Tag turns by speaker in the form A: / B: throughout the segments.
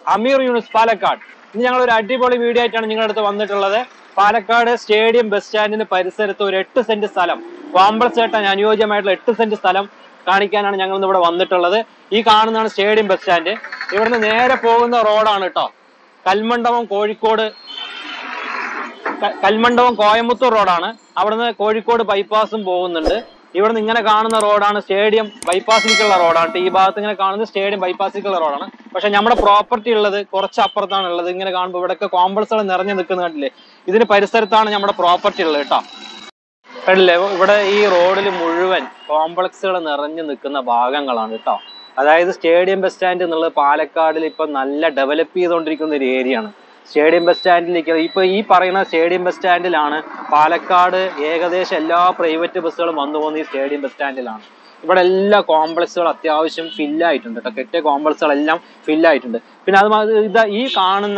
A: അമീർ Yunus Palakkad ഇന്ന് ഞങ്ങൾ ഒരു അടിപൊളി വീഡിയോ ആയിട്ടാണ് നിങ്ങളുടെ അടുത്ത് വന്നിട്ടുള്ളത് പാലക്കാട് സ്റ്റേഡിയം ബസ് സ്റ്റാൻഡിന് പരിസരത്ത് ഒരു എട്ട് സെന്റ് സ്ഥലം കോംപ്ലക്സ് ആയിട്ട് അനുയോജ്യമായിട്ടുള്ള എട്ട് സെന്റ് സ്ഥലം കാണിക്കാനാണ് ഞങ്ങൾ ഇന്ന് ഇവിടെ വന്നിട്ടുള്ളത് ഈ കാണുന്നതാണ് സ്റ്റേഡിയം ബസ് സ്റ്റാൻഡ് ഇവിടുന്ന് നേരെ പോകുന്ന റോഡാണ് കേട്ടോ കൽമണ്ഡപം കോഴിക്കോട് ക- കൽമണ്ഡപം കോയമ്പത്തൂർ റോഡാണ് അവിടുന്ന് കോഴിക്കോട് ബൈപ്പാസും പോകുന്നുണ്ട് ഇവിടുന്ന് ഇങ്ങനെ കാണുന്ന റോഡാണ് സ്റ്റേഡിയം ബൈപ്പാസിലേക്കുള്ള റോഡാണ് ട്ടോ. ഈ ഭാഗത്ത് ഇങ്ങനെ കാണുന്നത് സ്റ്റേഡിയം ബൈപ്പാസിലേക്കുള്ള റോഡാണ് പക്ഷെ നമ്മുടെ പ്രോപ്പർട്ടി ഉള്ളത് കുറച്ച് അപ്പുറത്താണ് ഉള്ളത് ഇങ്ങനെ കാണുമ്പോൾ ഇവിടെയൊക്കെ കോംപ്ലക്സുകൾ നിറഞ്ഞു നിൽക്കുന്ന കണ്ടില്ലേ ഇതിന് പരിസരത്താണ് നമ്മുടെ പ്രോപ്പർട്ടി ഉള്ളത് കേട്ടോ കണ്ടില്ലേ ഇവിടെ ഈ റോഡിൽ മുഴുവൻ കോംപ്ലക്സുകൾ നിറഞ്ഞു നിൽക്കുന്ന ഭാഗങ്ങളാണ് കേട്ടോ അതായത് സ്റ്റേഡിയം ബസ് സ്റ്റാൻഡ് എന്നുള്ളത് പാലക്കാടിൽ ഇപ്പൊ നല്ല ഡെവലപ്പ് ചെയ്തുകൊണ്ടിരിക്കുന്ന ഒരു ഏരിയ ആണ് സ്റ്റേഡിയം ബസ് സ്റ്റാൻഡിലേക്ക് ഇപ്പൊ ഈ പറയുന്ന സ്റ്റേഡിയം ബസ് സ്റ്റാൻഡിലാണ് പാലക്കാട് ഏകദേശം എല്ലാ പ്രൈവറ്റ് ബസ്സുകളും വന്നു പോകുന്ന ഈ സ്റ്റേഡിയം ബസ് സ്റ്റാൻഡിലാണ് ഇവിടെ എല്ലാ കോംപ്ലക്സുകൾ അത്യാവശ്യം ഫില്ലായിട്ടുണ്ട് കേട്ടോ കെട്ടിയ കോംപ്ലക്സുകളെല്ലാം ഫില്ലായിട്ടുണ്ട് പിന്നെ അത് മാ- ഇതാ ഈ കാണുന്ന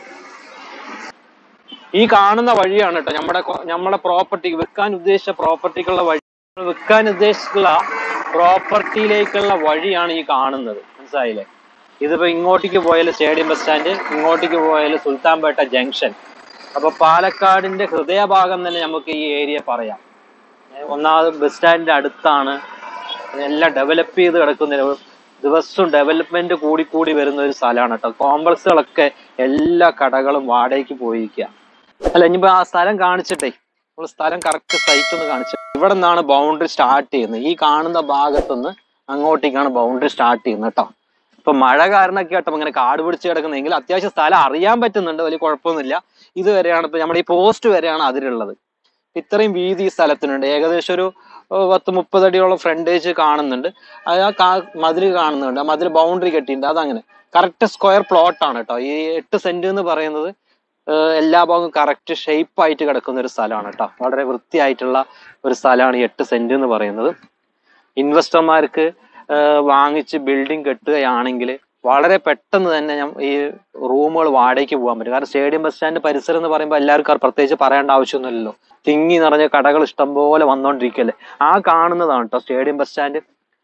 A: ഈ കാണുന്ന വഴിയാണ് കേട്ടോ നമ്മുടെ കൊ- നമ്മുടെ പ്രോപ്പർട്ടി വിൽക്കാൻ ഉദ്ദേശിച്ച പ്രോപ്പർട്ടിക്കുള്ള വഴി വിൽക്കാൻ ഉദ്ദേശിച്ചുള്ള പ്രോപ്പർട്ടിയിലേക്കുള്ള വഴിയാണ് ഈ കാണുന്നത് മനസ്സിലായില്ലേ ഇതിപ്പോ ഇങ്ങോട്ടേക്ക് പോയാൽ സ്റ്റേഡിയം ബസ് സ്റ്റാൻഡ് ഇങ്ങോട്ടേക്ക് പോയാൽ സുൽത്താൻപേട്ട ജംഗ്ഷൻ അപ്പൊ പാലക്കാടിന്റെ ഹൃദയഭാഗം തന്നെ നമുക്ക് ഈ ഏരിയ പറയാം ഏ, ഒന്നാമത് ബസ് സ്റ്റാൻഡിന്റെ അടുത്താണ് എല്ലാം ഡെവലപ്പ് ചെയ്ത് കിടക്കുന്ന ഒരു- ദിവസവും ഡെവലപ്മെന്റ് കൂടി കൂടി വരുന്ന ഒരു സ്ഥലമാണ് കേട്ടോ കോംപ്ലക്സുകളൊക്കെ എല്ലാ കടകളും വാടകയ്ക്ക് പോയിരിക്കുക അല്ല ഇനിയിപ്പോ ആ സ്ഥലം കാണിച്ചിട്ടേ നമ്മൾ സ്ഥലം കറക്റ്റ് സൈറ്റ് ഒന്ന് കാണിച്ചു ഇവിടെ നിന്നാണ് ബൗണ്ടറി സ്റ്റാർട്ട് ചെയ്യുന്നത് ഈ കാണുന്ന ഭാഗത്തുനിന്ന് അങ്ങോട്ടേക്കാണ് ബൗണ്ടറി സ്റ്റാർട്ട് ചെയ്യുന്നത് കേട്ടോ ഇപ്പൊ മഴ കാരണമൊക്കെ കേട്ടോ ഇങ്ങനെ കാട് പിടിച്ച് കിടക്കുന്നെങ്കിൽ അത്യാവശ്യം സ്ഥലം അറിയാൻ പറ്റുന്നുണ്ട് വലിയ കുഴപ്പമൊന്നുമില്ല ഇതുവരെയാണ് ഇപ്പൊ നമ്മുടെ ഈ പോസ്റ്റ് വരെയാണ് അതിലുള്ളത് ഇത്രയും വീതി ഈ സ്ഥലത്തിനുണ്ട് ഏകദേശം ഒരു ഓ, പത്ത് മുപ്പത് അടിയോളം ഫ്രണ്ടേജ് കാണുന്നുണ്ട് അത് ആ കാ മതിൽ കാണുന്നുണ്ട് ആ മതിൽ ബൗണ്ടറി കെട്ടിയിട്ടുണ്ട് അതങ്ങനെ കറക്റ്റ് സ്ക്വയർ പ്ലോട്ട് ആണ് കേട്ടോ ഈ എട്ട് സെന്റ് എന്ന് പറയുന്നത് ഏഹ് എല്ലാ ഭാഗവും കറക്റ്റ് ഷേപ്പ് ആയിട്ട് കിടക്കുന്ന ഒരു സ്ഥലമാണ് കേട്ടോ വളരെ വൃത്തിയായിട്ടുള്ള ഒരു സ്ഥലമാണ് ഈ എട്ട് സെന്റ് എന്ന് പറയുന്നത് ഇൻവെസ്റ്റർമാർക്ക് വാങ്ങിച്ച് ബിൽഡിംഗ് കെട്ടുകയാണെങ്കിൽ വളരെ പെട്ടെന്ന് തന്നെ ഞം- ഈ റൂമുകൾ വാടകയ്ക്ക് പോകാൻ പറ്റും കാരണം സ്റ്റേഡിയം ബസ് സ്റ്റാൻഡ് പരിസരം എന്ന് പറയുമ്പോൾ എല്ലാവർക്കും അത് പ്രത്യേകിച്ച് പറയേണ്ട ആവശ്യമൊന്നുമില്ലല്ലോ തിങ്ങി നിറഞ്ഞ കടകൾ ഇഷ്ടംപോലെ വന്നുകൊണ്ടിരിക്കുകയല്ലേ ആ കാണുന്നതാണ് കേട്ടോ സ്റ്റേഡിയം ബസ് സ്റ്റാൻഡ്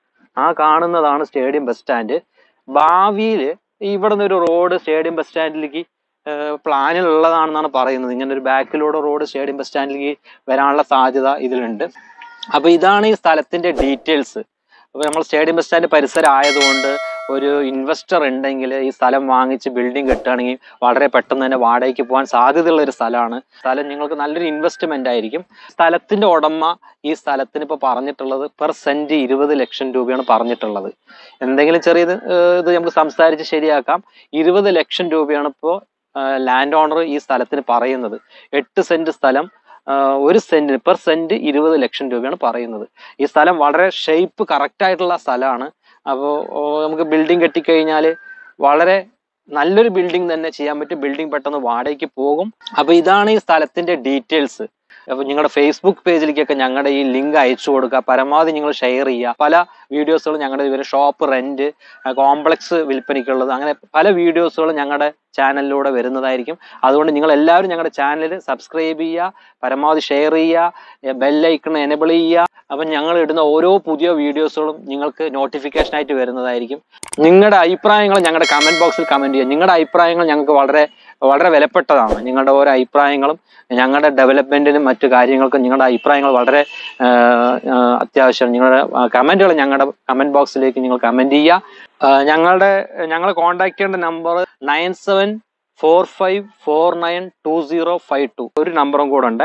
A: ആ കാണുന്നതാണ് സ്റ്റേഡിയം ബസ് സ്റ്റാൻഡ് ഭാവിയിൽ ഇവിടെ നിന്ന് ഒരു റോഡ് സ്റ്റേഡിയം ബസ് സ്റ്റാൻഡിലേക്ക് പ്ലാനിൽ ഉള്ളതാണെന്നാണ് പറയുന്നത് ഇങ്ങനെ ഒരു ബാക്കിലൂടെ റോഡ് സ്റ്റേഡിയം ബസ് സ്റ്റാൻഡിലേക്ക് വരാനുള്ള സാധ്യത ഇതിലുണ്ട് അപ്പൊ ഇതാണ് ഈ സ്ഥലത്തിന്റെ ഡീറ്റെയിൽസ് അപ്പൊ നമ്മൾ സ്റ്റേഡിയം ബസ് സ്റ്റാൻഡ് പരിസരം ആയതുകൊണ്ട് ഒരു ഇൻവെസ്റ്റർ ഉണ്ടെങ്കിൽ ഈ സ്ഥലം വാങ്ങിച്ച് ബിൽഡിംഗ് കെട്ടുകയാണെങ്കിൽ വളരെ പെട്ടെന്ന് തന്നെ വാടകയ്ക്ക് പോകാൻ സാധ്യതയുള്ള ഒരു സ്ഥലമാണ് സ്ഥലം നിങ്ങൾക്ക് നല്ലൊരു ഇൻവെസ്റ്റ്മെന്റ് ആയിരിക്കും സ്ഥലത്തിന്റെ ഉടമ ഈ സ്ഥലത്തിന് ഇപ്പൊ പറഞ്ഞിട്ടുള്ളത് പെർ സെന്റ് ഇരുപത് ലക്ഷം രൂപയാണ് പറഞ്ഞിട്ടുള്ളത് എന്തെങ്കിലും ചെറിയ ഇത് ഏഹ് ഇത് നമുക്ക് സംസാരിച്ച് ശരിയാക്കാം ഇരുപത് ലക്ഷം രൂപയാണ് ഇപ്പോൾ ലാൻഡ് ഓണർ ഈ സ്ഥലത്തിന് പറയുന്നത് എട്ട് സെന്റ് സ്ഥലം ആഹ് ഒരു സെന്റിന് പെർ സെന്റ് ഇരുപത് ലക്ഷം രൂപയാണ് പറയുന്നത് ഈ സ്ഥലം വളരെ ഷേപ്പ് കറക്റ്റ് ആയിട്ടുള്ള സ്ഥലമാണ് അപ്പോൾ നമുക്ക് ബിൽഡിംഗ് കെട്ടിക്കഴിഞ്ഞാൽ വളരെ നല്ലൊരു ബിൽഡിംഗ് തന്നെ ചെയ്യാൻ പറ്റും ബിൽഡിംഗ് പെട്ടെന്ന് വാടകയ്ക്ക് പോകും അപ്പൊ ഇതാണ് ഈ സ്ഥലത്തിന്റെ ഡീറ്റെയിൽസ് അപ്പൊ നിങ്ങളുടെ ഫേസ്ബുക്ക് പേജിലേക്കൊക്കെ ഞങ്ങളുടെ ഈ ലിങ്ക് അയച്ചു കൊടുക്കുക പരമാവധി നിങ്ങൾ ഷെയർ ചെയ്യുക പല വീഡിയോസുകളും ഞങ്ങളുടെ ഇവര് ഷോപ്പ് റെന്റ് കോംപ്ലക്സ് വിൽപ്പനയ്ക്കുള്ളത് അങ്ങനെ പല വീഡിയോസുകളും ഞങ്ങളുടെ ചാനലിലൂടെ വരുന്നതായിരിക്കും അതുകൊണ്ട് നിങ്ങൾ എല്ലാവരും ഞങ്ങളുടെ ചാനൽ സബ്സ്ക്രൈബ് ചെയ്യുക പരമാവധി ഷെയർ ചെയ്യുക ബെല്ലൈക്കൺ എനബിൾ ചെയ്യുക അപ്പം ഞങ്ങൾ ഇടുന്ന ഓരോ പുതിയ വീഡിയോസുകളും നിങ്ങൾക്ക് നോട്ടിഫിക്കേഷൻ ആയിട്ട് വരുന്നതായിരിക്കും നിങ്ങളുടെ അഭിപ്രായങ്ങൾ ഞങ്ങളുടെ കമന്റ് ബോക്സിൽ കമന്റ് ചെയ്യുക നിങ്ങളുടെ അഭിപ്രായങ്ങൾ ഞങ്ങൾക്ക് വളരെ വളരെ വിലപ്പെട്ടതാണ് നിങ്ങളുടെ ഓരോ അഭിപ്രായങ്ങളും ഞങ്ങളുടെ ഡെവലപ്മെന്റിനും മറ്റു കാര്യങ്ങൾക്കും നിങ്ങളുടെ അഭിപ്രായങ്ങൾ വളരെ ആഹ്, ആഹ്, അത്യാവശ്യമാണ് നിങ്ങളുടെ കമന്റുകൾ ഞങ്ങളുടെ കമന്റ് ബോക്സിലേക്ക് നിങ്ങൾ കമന്റ് ചെയ്യുക ആഹ്, ഞങ്ങളുടെ ഞങ്ങളെ കോൺടാക്ട് ചെയ്യേണ്ട number nine seven four five four nine two zero five two ഒരു നമ്പറും കൂടെ ഉണ്ട്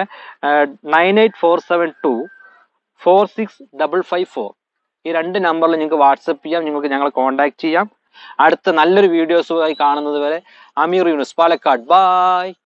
A: nine eight four seven two four six double five four ഈ രണ്ട് നമ്പറിൽ നിങ്ങൾക്ക് വാട്സപ്പ് ചെയ്യാം നിങ്ങൾക്ക് ഞങ്ങളെ കോൺടാക്ട് ചെയ്യാം അടുത്ത നല്ലൊരു വീഡിയോസുമായി കാണുന്നത് വരെ അമീർ യൂണിസ് പാലക്കാട് ബായ്